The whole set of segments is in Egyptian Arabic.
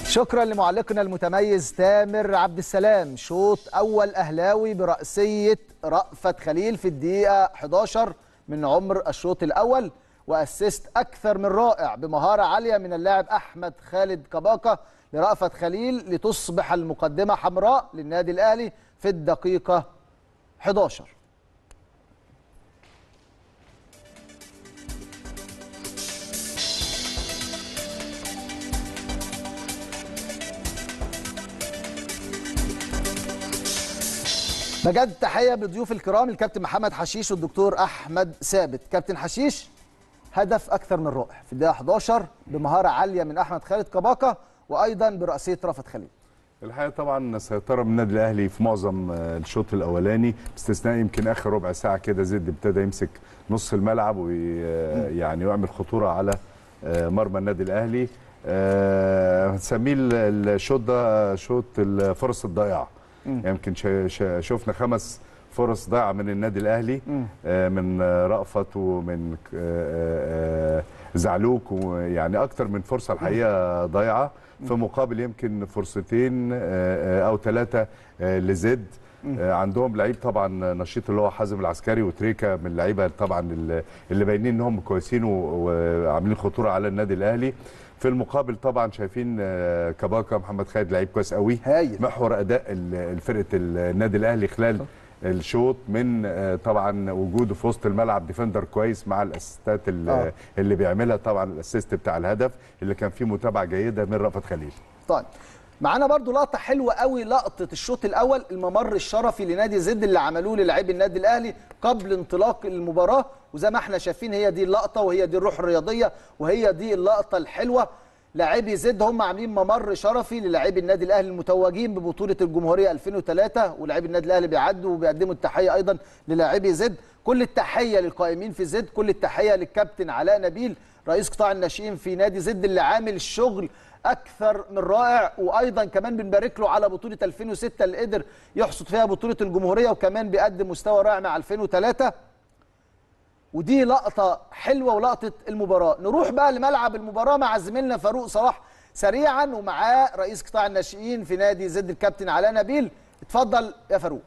شكرا لمعلقنا المتميز تامر عبد السلام شوط اول اهلاوي براسيه رأفت خليل في الدقيقه 11 من عمر الشوط الاول واسست اكثر من رائع بمهاره عاليه من اللاعب احمد خالد كباكه لرأفت خليل لتصبح المقدمه حمراء للنادي الاهلي في الدقيقه 11 بجد تحيه بضيوف الكرام الكابتن محمد حشيش والدكتور احمد ثابت كابتن حشيش هدف اكثر من رائع في الدقيقه 11 بمهاره عاليه من احمد خالد كباكه وايضا براسيه رأفت خليل الحقيقه طبعا سيطره من النادي الاهلي في معظم الشوط الاولاني باستثناء يمكن اخر ربع ساعه كده زد ابتدى يمسك نص الملعب ويعني يعمل خطوره على مرمى النادي الاهلي هنسميه الشوط ده شوط الفرص الضائعه يمكن شفنا خمس فرص ضايعه من النادي الاهلي من رأفت ومن زعلوك ويعني اكتر من فرصه الحقيقه ضايعه في مقابل يمكن فرصتين او ثلاثه لزد عندهم لعيب طبعا نشيط اللي هو حازم العسكري وتريكا من اللعيبه طبعا اللي باينين انهم كويسين وعاملين خطوره على النادي الاهلي في المقابل طبعا شايفين كباكا محمد خالد لعيب كويس قوي هايل محور اداء فرقه النادي الاهلي خلال الشوط من طبعا وجوده في وسط الملعب ديفندر كويس مع الاسيستات اللي, آه. اللي بيعملها طبعا الاسيست بتاع الهدف اللي كان فيه متابعه جيده من رأفت خليل طيب معانا برضو لقطه حلوه قوي لقطه الشوط الاول الممر الشرفي لنادي زد اللي عملوه للاعبي النادي الاهلي قبل انطلاق المباراه وزي ما احنا شايفين هي دي اللقطه وهي دي الروح الرياضيه وهي دي اللقطه الحلوه لاعبي زد هم عاملين ممر شرفي للاعبي النادي الاهلي المتوجين ببطوله الجمهوريه 2003 ولاعبي النادي الاهلي بيعدوا وبيقدموا التحيه ايضا للاعبي زد كل التحيه للقائمين في زد كل التحيه للكابتن علاء نبيل رئيس قطاع الناشئين في نادي زد اللي عامل الشغل اكثر من رائع وايضا كمان بنبارك له على بطوله 2006 اللي قدر يحصد فيها بطوله الجمهوريه وكمان بيقدم مستوى رائع مع 2003 ودي لقطه حلوه ولقطه المباراه نروح بقى لملعب المباراه مع زميلنا فاروق صلاح سريعا ومعاه رئيس قطاع الناشئين في نادي زد الكابتن علاء نبيل اتفضل يا فاروق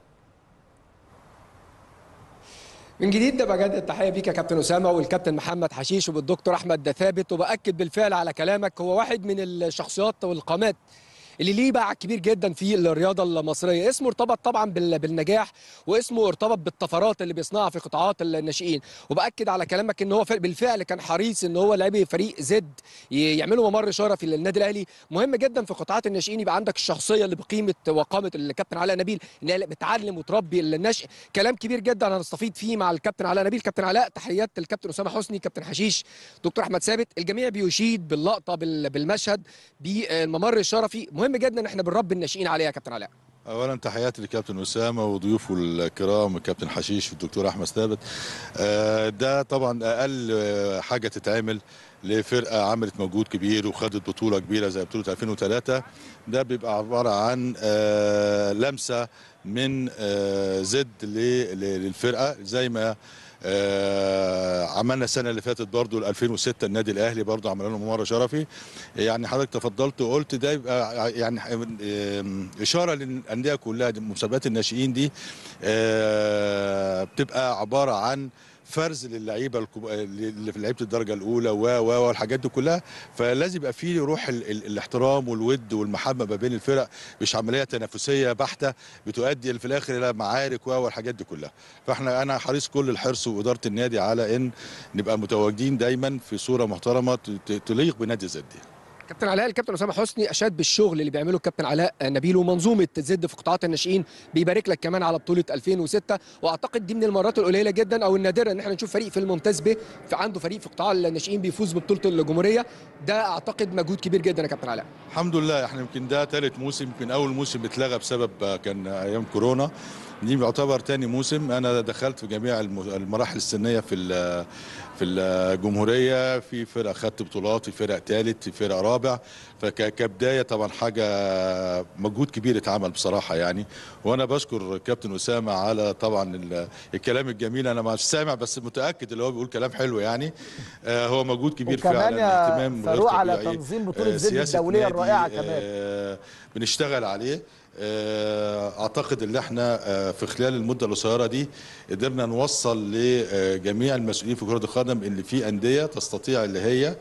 من جديد ده بجد التحيه بيك يا كابتن اسامه والكابتن محمد حشيش وبالدكتور احمد ثابت وباكد بالفعل على كلامك هو واحد من الشخصيات والقامات اللي ليه باع كبير جدا في الرياضه المصريه اسمه ارتبط طبعا بالنجاح واسمه ارتبط بالطفرات اللي بيصنعها في قطاعات الناشئين وباكد على كلامك ان هو بالفعل كان حريص ان هو لاعبي فريق زد يعملوا ممر شرفي للنادي الاهلي مهم جدا في قطاعات الناشئين يبقى عندك الشخصيه اللي بقيمه وقامه الكابتن علاء نبيل ان هي بتعلم وتربي الناشئ كلام كبير جدا هنستفيد فيه مع الكابتن علاء نبيل كابتن علاء تحيات الكابتن اسامه حسني كابتن حشيش دكتور احمد ثابت الجميع بيشيد باللقطه بالمشهد بالممر الشرفي مهم جدا ان احنا بنربي الناشئين عليها يا كابتن علاء اولا تحياتي لكابتن اسامه وضيوفه الكرام الكابتن حشيش والدكتور احمد ثابت ده طبعا اقل حاجه تتعمل لفرقه عملت مجهود كبير وخدت بطوله كبيره زي بطوله 2003 ده بيبقى عباره عن لمسه من زد للفرقه زي ما آه عملنا السنه اللي فاتت برضو 2006 النادي الاهلي برضو عملنا له ممر شرفي يعني حضرتك تفضلت وقلت ده يبقى يعني آه اشاره للانديه كلها مسابقات الناشئين دي آه بتبقى عباره عن فرز للعيبه اللي في لعيبه الدرجه الاولى و و والحاجات دي كلها فلازم يبقى في روح ال ال الاحترام والود والمحبه ما بين الفرق مش عمليه تنافسيه بحته بتؤدي في الاخر الى معارك و والحاجات دي كلها فاحنا انا حريص كل الحرص واداره النادي على ان نبقى متواجدين دايما في صوره محترمه تليق بنادي زد كابتن علاء الكابتن اسامه حسني اشاد بالشغل اللي بيعمله الكابتن علاء نبيل ومنظومه زد في قطاعات الناشئين بيبارك لك كمان على بطوله 2006 واعتقد دي من المرات القليله جدا او النادره ان احنا نشوف فريق في الممتاز ب في عنده فريق في قطاع الناشئين بيفوز ببطوله الجمهوريه ده اعتقد مجهود كبير جدا يا كابتن علاء الحمد لله احنا يمكن ده ثالث موسم يمكن اول موسم اتلغى بسبب كان ايام كورونا دي يعتبر تاني موسم انا دخلت في جميع الم- المراحل السنيه في ال- في الجمهوريه في فرق خدت بطولات في فرق ثالث في فرق رابع فكبدايه طبعا حاجه مجهود كبير اتعمل بصراحه يعني وانا بشكر كابتن اسامه على طبعا ال- الكلام الجميل انا مش سامع بس متاكد اللي هو بيقول كلام حلو يعني آه، هو مجهود كبير وكمان فعلا يا اهتمام غير فاروق على طبيعي. تنظيم بطولة آه، زد سياسة الدولية نادي، الرائعة كمان. آه، بنشتغل عليه آه، اعتقد ان احنا آه، في خلال المده القصيره دي قدرنا نوصل لجميع المسؤولين في كره القدم ان في انديه تستطيع اللي هي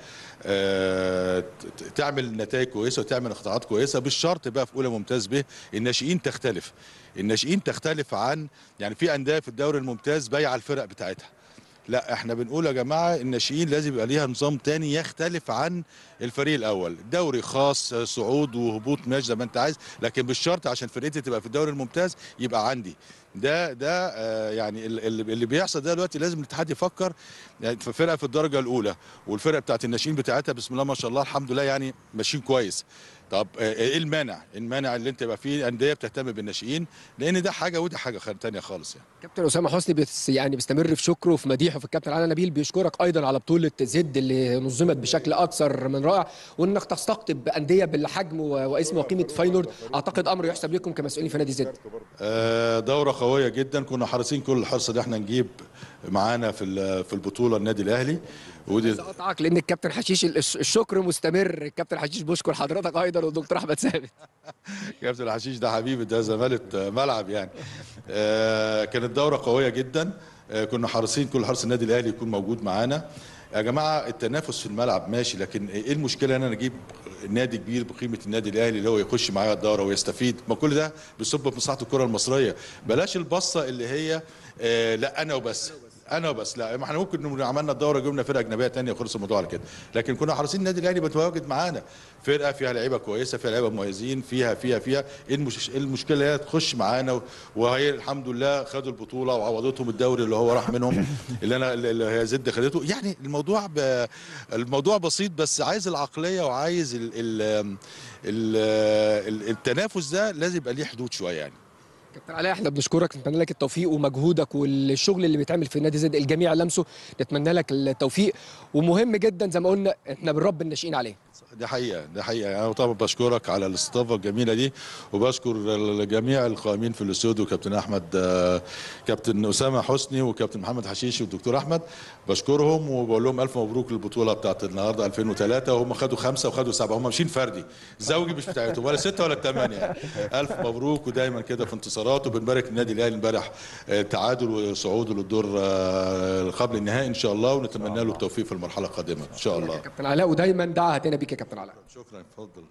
آه، ت- تعمل نتائج كويسه وتعمل قطاعات كويسه بالشرط بقى في اولى ممتاز به الناشئين تختلف الناشئين تختلف عن يعني في انديه في الدوري الممتاز بايعه الفرق بتاعتها لا احنا بنقول يا جماعه الناشئين لازم يبقى ليها نظام تاني يختلف عن الفريق الاول دوري خاص آه، صعود وهبوط ماشي زي ما انت عايز لكن بالشرط عشان فرقتي تبقى في الدوري الممتاز يبقى عندي ده ده آه، يعني ال- ال- اللي بيحصل ده دلوقتي لازم الاتحاد يفكر يعني في فرقه في الدرجه الاولى والفرقه بتاعت الناشئين بتاعتها بسم الله ما شاء الله الحمد لله يعني ماشيين كويس طب آه، ايه المانع المانع اللي انت يبقى فيه انديه بتهتم بالناشئين لان ده حاجه وده حاجه خ- تانية خالص يعني كابتن اسامه حسني بيس يعني بيستمر في شكره وفي مديحه في الكابتن علي نبيل بيشكرك ايضا على بطوله زد اللي نظمت بشكل اكثر من رائع وانك تستقطب انديه بالحجم و- واسم وقيمه فاينورد اعتقد امر يحسب لكم كمسؤولين في نادي زد آه، دورة قوية جدا كنا حريصين كل الحرص ان احنا نجيب معانا في ال- في البطولة النادي الاهلي ودي قطعك لان الكابتن حشيش الش- الشكر مستمر الكابتن حشيش بيشكر حضرتك ايضا والدكتور احمد ثابت كابتن الحشيش ده حبيبي ده زمالة ملعب يعني آه، كانت دورة قوية جدا آه، كنا حريصين كل حرص النادي الاهلي يكون موجود معانا يا جماعة التنافس في الملعب ماشي لكن ايه المشكلة ان انا اجيب نادي كبير بقيمة النادي الاهلي اللي هو يخش معايا الدورة ويستفيد ما كل ده بيصب في مصلحة الكرة المصرية بلاش البصة اللي هي آه، لا انا وبس انا وبس لا ما احنا ممكن نكون عملنا الدوره جبنا فرقه اجنبيه تانية وخلص الموضوع على كده لكن كنا حريصين النادي الاهلي بتواجد معانا فرقه فيها لعيبه كويسه فيها لعيبه مميزين فيها فيها فيها ايه المش... إيه المشكله هي تخش معانا و- وهي الحمد لله خدوا البطوله وعوضتهم الدوري اللي هو راح منهم اللي انا اللي هي زد خدته يعني الموضوع ب... الموضوع بسيط بس عايز العقليه وعايز ال... ال... ال... ال... التنافس ده لازم يبقى ليه حدود شويه يعني كابتن علاء احنا بنشكرك نتمنى لك التوفيق ومجهودك والشغل اللي بيتعمل في نادي زد الجميع لمسه نتمنى لك التوفيق ومهم جدا زي ما قلنا احنا بنربي الناشئين عليه دي حقيقة دي حقيقة أنا طبعا بشكرك على الاستضافة الجميلة دي وبشكر جميع القائمين في الاستوديو كابتن أحمد آه، كابتن أسامة حسني وكابتن محمد حشيشي والدكتور أحمد بشكرهم وبقول لهم ألف مبروك للبطولة بتاعت النهاردة 2003 وهم خدوا خمسة وخدوا سبعة هم ماشيين فردي زوجي مش بتاعتهم ولا ستة ولا ثمانية يعني. ألف مبروك ودايما كده في انتصارات وبنبارك النادي الأهلي امبارح آه، تعادل وصعوده للدور آه، قبل النهائي إن شاء الله ونتمنى له التوفيق في المرحلة القادمة إن شاء الله كابتن علاء ودايما دعا هاتنا بيك يا كابتن علاء شكرا اتفضل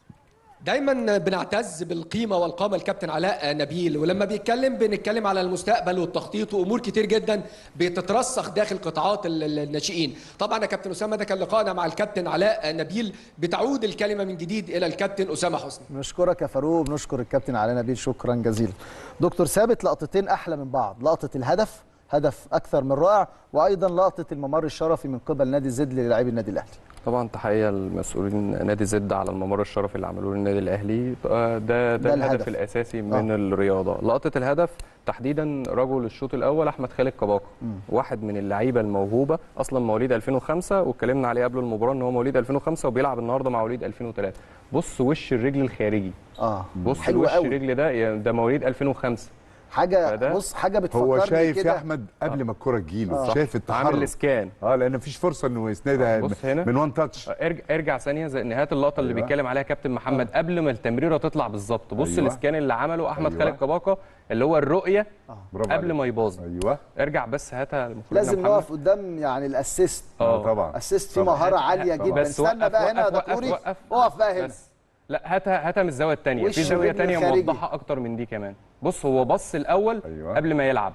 دايما بنعتز بالقيمه والقامه الكابتن علاء نبيل ولما بيتكلم بنتكلم على المستقبل والتخطيط وامور كتير جدا بتترسخ داخل قطاعات ال- ال- الناشئين طبعا يا كابتن اسامه ده كان لقائنا مع الكابتن علاء نبيل بتعود الكلمه من جديد الى الكابتن اسامه حسني بنشكرك يا فاروق بنشكر الكابتن علي نبيل شكرا جزيلا دكتور ثابت لقطتين احلى من بعض لقطه الهدف هدف اكثر من رائع وايضا لقطه الممر الشرفي من قبل نادي زد للاعبي النادي الاهلي طبعا تحيه للمسؤولين نادي زد على الممر الشرفي اللي عملوه للنادي الاهلي آه، ده ده, ده الهدف الهدف. الاساسي من الرياضه لقطه الهدف تحديدا رجل الشوط الاول احمد خالد كباقه واحد من اللعيبه الموهوبه اصلا مواليد 2005 واتكلمنا عليه قبل المباراه ان هو مواليد 2005 وبيلعب النهارده مع مواليد 2003 بص وش الرجل الخارجي اه بص حلو الوش قوي. الرجل ده يعني ده مواليد 2005 حاجه فده- بص حاجه بتفكرني هو شايف يا كده احمد قبل ما الكره تجيله آه. شايف التحرك عامل سكان اه لان مفيش فرصه انه يسندها بص هنا. من وان تاتش ارجع ارجع ثانيه زي نهايه اللقطه اللي أيوة. بيتكلم عليها كابتن محمد قبل ما التمريره تطلع بالظبط بص أيوة. الاسكان اللي عمله احمد أيوة. خالد كباقه اللي هو الرؤيه برافو قبل عليك. ما يباظ ايوه ارجع بس هاتها المفروض لازم محمد. نقف قدام يعني الاسيست اه طبعا اسيست فيه طبعاً. مهاره عاليه طبعاً. جدا بس استنى وقف- بقى هنا يا وقف- دكتوري وقف- اقف بقى هنا بس لا هاتها هاتها من الزاويه الثانيه وش في زاويه الرجل ثانيه الخارجي. موضحه اكتر من دي كمان بص هو بص الاول أيوة. قبل ما يلعب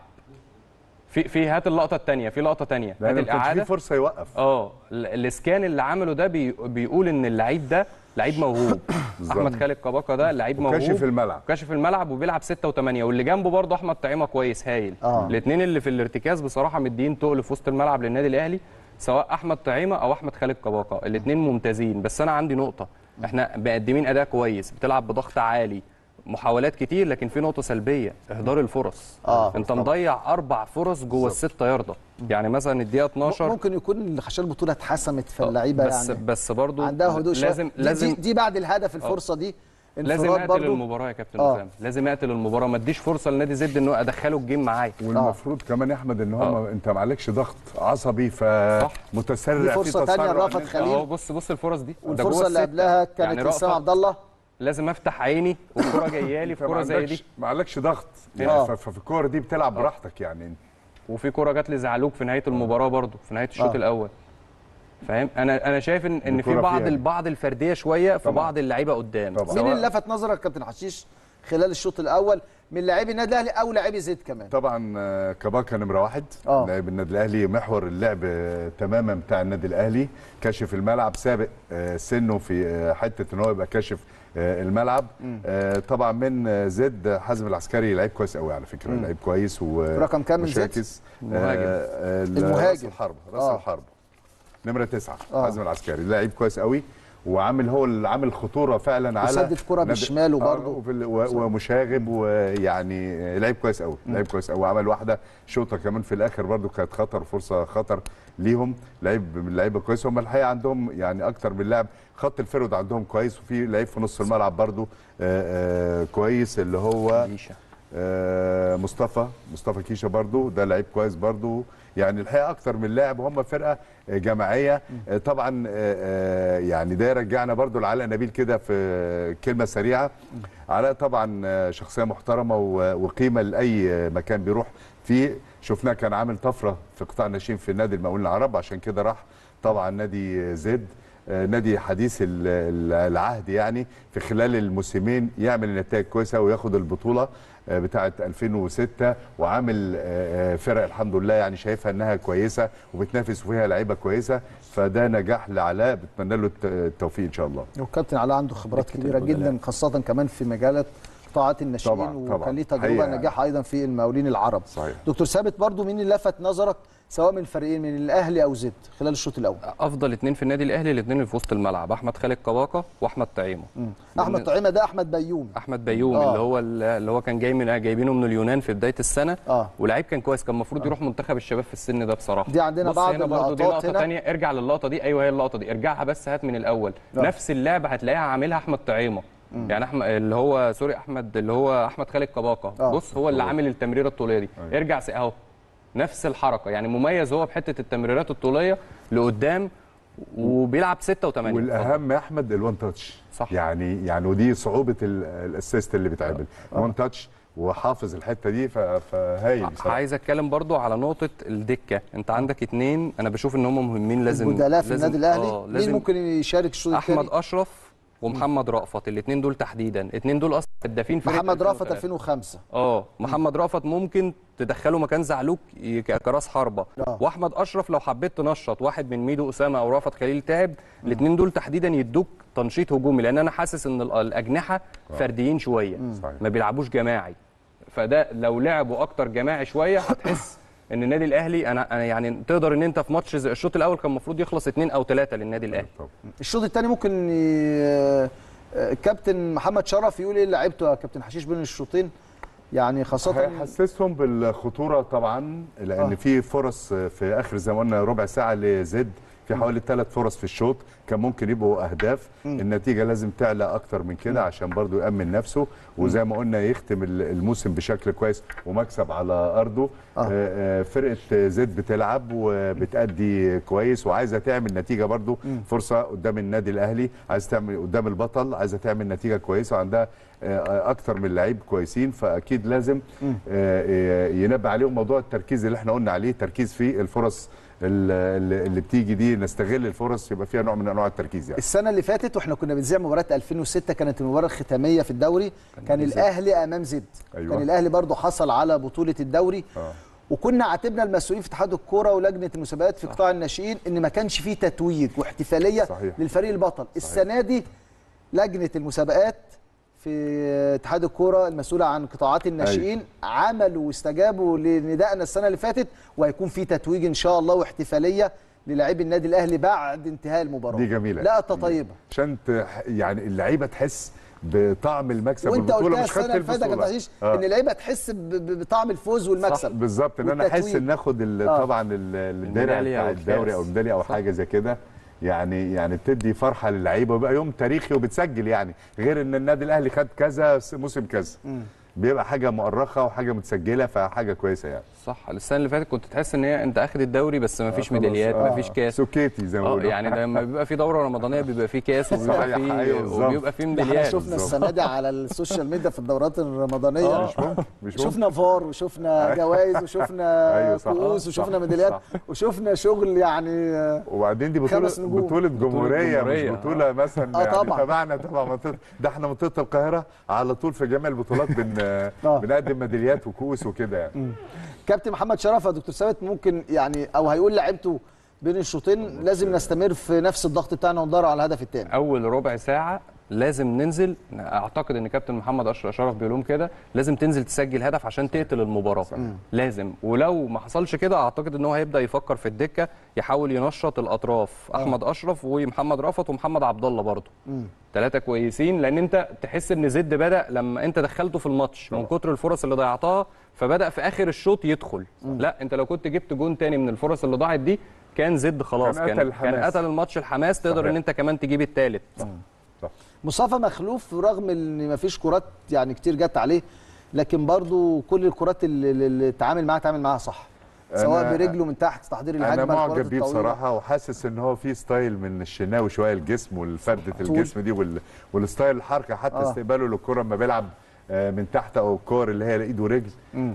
في في هات اللقطه الثانيه في لقطه ثانيه لان هات ما كانش فيه الاعاده فرصه يوقف اه ال- الاسكان اللي عمله ده بي بيقول ان اللعيب ده لعيب موهوب بالظبط. احمد خالد كباكا ده لعيب موهوب وكاشف الملعب. كاشف الملعب وبيلعب 6 و8 واللي جنبه برضه احمد طعيمه كويس هايل آه. الاثنين اللي في الارتكاز بصراحه مدين تقل في وسط الملعب للنادي الاهلي سواء احمد طعيمه او احمد خالد كباكا الاثنين ممتازين بس انا عندي نقطه احنا مقدمين اداء كويس بتلعب بضغط عالي محاولات كتير لكن في نقطه سلبيه اهدار الفرص آه. انت مضيع اربع فرص جوه الستة يارده يعني مثلا الدقيقه 12 ممكن يكون عشان البطوله اتحسمت فاللعيبه بس يعني بس برضو عندها هدوء شويه لازم دي, لازم دي, دي بعد الهدف الفرصه دي لازم انفراد اقتل برضو المباراه يا كابتن آه. اسامه لازم اقتل المباراه ما اديش فرصه لنادي زد انه ادخله الجيم معايا والمفروض كمان يا احمد ان هم انت ما عليكش ضغط عصبي فمتسرع دي في فرصة تانية تسرع لرأفت إن أنت- خليل. اهو بص بص الفرص دي ده جوه والفرصه اللي الستة. قبلها كانت يعني لسام رأفت عبد الله لازم افتح عيني والكره جايه لي انت في ما كره زي عندكش دي ما عليكش ضغط آه. يعني ف- ففي الكور دي بتلعب براحتك يعني وفي كره جات لي زعلوك في نهايه المباراه برضو في نهايه الشوط آه. الاول فاهم انا انا شايف ان ان في الكرة بعض فيها. البعض الفرديه شويه في طبعاً. بعض اللعيبه قدام طبعاً. مين سواء- اللي لفت نظرك كابتن حشيش خلال الشوط الاول من لاعبي النادي الاهلي او لاعبي زد كمان طبعا آه، كباكا نمره واحد آه. لاعب النادي الاهلي محور اللعب آه، تماما بتاع النادي الاهلي كاشف الملعب سابق آه، سنه في آه، حته ان هو يبقى كاشف آه، الملعب آه، طبعا من آه، زد حازم العسكري لعيب كويس قوي على فكره لعيب كويس و رقم كام من زد؟ مشاكس المهاجم. آه، آه، المهاجم. راس الحرب راس آه. الحرب نمره تسعه آه. حازم العسكري لعيب كويس قوي وعامل هو اللي عامل خطوره فعلا على وسدد كرة نادي- بشماله آه، برضه. وفي ال- و- ومشاغب ويعني لعيب كويس قوي لعيب كويس قوي وعمل واحده شوطه كمان في الاخر برضو كانت خطر فرصه خطر ليهم لعيب من اللعيبه كويس هم الحقيقه عندهم يعني اكتر من لاعب خط الفرود عندهم كويس وفي لعيب في نص الملعب برضو آه، آه، كويس اللي هو ليشة. آه، مصطفى مصطفى كيشا برضو ده لعيب كويس برضو يعني الحقيقه اكتر من لاعب وهم فرقه آه، جماعيه آه، طبعا آه، آه، يعني ده يرجعنا برضو لعلاء نبيل كده في كلمه سريعه علاء طبعا آه، شخصيه محترمه و- وقيمه لاي آه، مكان بيروح فيه شفناه كان عامل طفره في قطاع الناشئين في نادي المقاولين العرب عشان كده راح طبعا نادي زد آه، نادي حديث ال- ال- العهد يعني في خلال الموسمين يعمل نتائج كويسه وياخد البطوله آه، بتاعه 2006 وعامل آه، آه، فرق الحمد لله يعني شايفها انها كويسه وبتنافس فيها لعيبه كويسه فده نجاح لعلاء بتمنى له الت- التوفيق ان شاء الله والكابتن علاء عنده خبرات دكتور كبيره بدلاء. جدا خاصه كمان في مجالات قطاعات الناشئين طبعاً، طبعاً. وكان ليه تجربه حقيقة. نجاح ايضا في المقاولين العرب صحيح. دكتور ثابت برضو مين اللي لفت نظرك سواء من الفريقين من الاهلي او زد خلال الشوط الاول افضل اتنين في النادي الاهلي الاتنين اللي في وسط الملعب احمد خالد كباكا واحمد طعيمه احمد طعيمه ده احمد بيومي احمد بيوم آه. اللي هو اللي هو كان جاي من جايبينه من اليونان في بدايه السنه آه. ولعيب كان كويس كان المفروض يروح منتخب الشباب في السن ده بصراحه دي عندنا بص بعض هنا برضو دي اللقطات لقطه هنا. ثانيه ارجع للقطه دي ايوه هي اللقطه دي ارجعها بس هات من الاول آه. نفس اللعبه هتلاقيها عاملها احمد طعيمه يعني احمد اللي هو سوري احمد اللي هو احمد خالد كباكا آه. بص هو اللي عامل التمريره الطوليه دي ارجع س- اهو نفس الحركه يعني مميز هو بحته التمريرات الطوليه لقدام وبيلعب 6 و8 والاهم يا احمد الوان تاتش صح. يعني يعني ودي صعوبه ال- الاسيست اللي بيتعمل وان تاتش وحافظ الحته دي ف- فهايل بصراحه عايز اتكلم برضو على نقطه الدكه انت عندك اتنين انا بشوف ان هم مهمين لازم البدلاء في لازم- النادي الاهلي آه مين لازم ممكن يشارك الشوط احمد الثاني اشرف ومحمد رأفت الاثنين دول تحديدا الاثنين دول اصلا هدافين فرقه محمد رافت 2003. 2005 اه محمد رأفت ممكن تدخله مكان زعلوك ي- ك- كراس حربه آه. واحمد اشرف لو حبيت تنشط واحد من ميدو اسامه او رأفت خليل تعب الاثنين دول تحديدا يدوك تنشيط هجومي لان انا حاسس ان ال- الاجنحه فرديين شويه صحيح. ما بيلعبوش جماعي فده لو لعبوا اكتر جماعي شويه هتحس ان النادي الاهلي انا انا يعني تقدر ان انت في ماتش زي الشوط الاول كان المفروض يخلص اثنين او ثلاثه للنادي الاهلي طب. الشوط الثاني ممكن ي- كابتن محمد شرف يقول ايه لعيبته يا كابتن حشيش بين الشوطين يعني خاصه هيحسسهم بالخطوره طبعا لان آه. في فرص في اخر زي ما قلنا ربع ساعه لزد في حوالي ثلاث فرص في الشوط كان ممكن يبقوا اهداف النتيجه لازم تعلى اكتر من كده عشان برضو يامن نفسه وزي ما قلنا يختم ال- الموسم بشكل كويس ومكسب على ارضه آه. آه. آه فرقه زد بتلعب وبتأدي كويس وعايزه تعمل نتيجه برضو فرصه قدام النادي الاهلي عايزه تعمل قدام البطل عايزه تعمل نتيجه كويسه وعندها آه، اكتر من لعيب كويسين فاكيد لازم آه، آه، ينبه عليهم موضوع التركيز اللي احنا قلنا عليه تركيز في الفرص اللي اللي بتيجي دي نستغل الفرص يبقى فيها نوع من انواع التركيز يعني السنه اللي فاتت واحنا كنا بنذيع مباراه 2006 كانت المباراه الختاميه في الدوري كان الاهلي امام زد أيوة. كان الاهلي برضو حصل على بطوله الدوري آه. وكنا عاتبنا المسؤولين في اتحاد الكوره ولجنه المسابقات في قطاع الناشئين ان ما كانش فيه تتويج واحتفاليه صحيح. للفريق البطل السنه دي لجنه المسابقات في اتحاد الكوره المسؤوله عن قطاعات الناشئين عملوا واستجابوا لندائنا السنه اللي فاتت وهيكون في تتويج ان شاء الله واحتفاليه للاعبي النادي الاهلي بعد انتهاء المباراه دي جميلة. لقطه طيبه عشان تح- يعني اللعيبه تحس بطعم المكسب وانت والبطوله قلتها مش خدت السنه اللي فاتت يا كابتن البطوله حشيش آه. ان اللعيبه تحس ب- ب- بطعم الفوز والمكسب بالظبط ان انا احس والتتويج. ان اخد ال- آه. طبعا ال- الدرع الميدالية بتاع أو الدوري الكاس. او الميداليه او صح. حاجه زي كده يعني يعني بتدي فرحه للعيبه ويبقى يوم تاريخي وبتسجل يعني غير ان النادي الاهلي خد كذا س- موسم كذا بيبقى حاجه مؤرخه وحاجه متسجله فحاجه كويسه يعني صح السنه اللي فاتت كنت تحس ان هي انت اخد الدوري بس ما فيش خلاص. ميداليات آه. ما فيش كاس سكيتي زي ما اه بيقولوا يعني لما بيبقى في دوره رمضانيه بيبقى في كاس وبيبقى صحيح، في أيوة بالظبط. وبيبقى في ده احنا ميداليات شفنا بالظبط. السنه دي على السوشيال ميديا في الدورات الرمضانيه آه. مش ممكن مش ممكن شفنا فار وشفنا جوائز وشفنا أيوة صح. كؤوس آه، وشفنا صح. ميداليات صح. وشفنا شغل يعني آه، وبعدين دي بطوله خمس نجوم. بطوله جمهوريه مش جمهورية. بطوله مثلا آه، يعني طبعا. تبعنا تبع منطقه ده احنا منطقه القاهره على طول في جميع البطولات بن آه. بنقدم ميداليات وكؤوس وكده يعني كابتن محمد شرف يا دكتور ثابت ممكن يعني او هيقول لعيبته بين الشوطين لازم نستمر في نفس الضغط بتاعنا وندور على الهدف الثاني اول ربع ساعه لازم ننزل اعتقد ان كابتن محمد اشرف شرف بيقول لهم كده لازم تنزل تسجل هدف عشان تقتل المباراه لازم ولو ما حصلش كده اعتقد ان هو هيبدا يفكر في الدكه يحاول ينشط الاطراف احمد اشرف ومحمد رافت ومحمد عبد الله برضه ثلاثه كويسين لان انت تحس ان زد بدا لما انت دخلته في الماتش من كتر الفرص اللي ضيعتها فبدا في اخر الشوط يدخل لا انت لو كنت جبت جون تاني من الفرص اللي ضاعت دي كان زد خلاص كان كان قتل كان الحماس. قتل الماتش الحماس تقدر صحيح. ان انت كمان تجيب الثالث صح مصطفى مخلوف رغم ان مفيش كرات يعني كتير جت عليه لكن برضو كل الكرات اللي, اللي اتعامل معاها اتعامل معاها صح سواء أنا- برجله من تحت تحضير انا الهجمه الكرات معجب بيه الطويلة. بصراحه وحاسس ان هو في ستايل من الشناوي شويه الجسم والفرده طول. الجسم دي وال... والستايل الحركه حتى آه. آه. استقباله للكره لما بيلعب آه، من تحت او الكور اللي هي ايد ورجل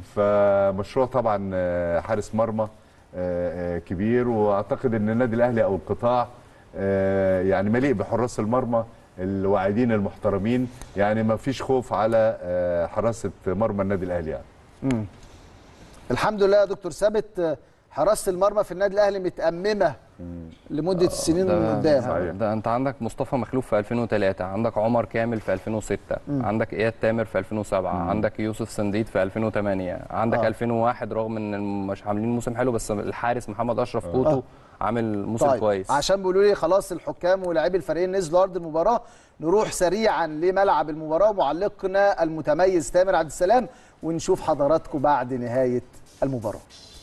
فمشروع طبعا آه، حارس مرمى آه، آه، كبير واعتقد ان النادي الاهلي او القطاع آه، يعني مليء بحراس المرمى الواعدين المحترمين يعني ما فيش خوف على آه، حراسه مرمى النادي الاهلي يعني الحمد لله يا دكتور ثابت حراسه المرمى في النادي الاهلي متأممه لمده السنين ده, قدام صحيح. ده انت عندك مصطفى مخلوف في 2003 عندك عمر كامل في 2006 عندك اياد تامر في 2007 عندك يوسف سنديد في 2008 عندك آه. 2001 رغم ان مش عاملين موسم حلو بس الحارس محمد اشرف توتو آه. عامل موسم طيب كويس عشان بيقولوا لي خلاص الحكام ولاعبي الفريقين نزلوا ارض المباراه نروح سريعا لملعب المباراه معلقنا المتميز تامر عبد السلام ونشوف حضراتكم بعد نهايه المباراه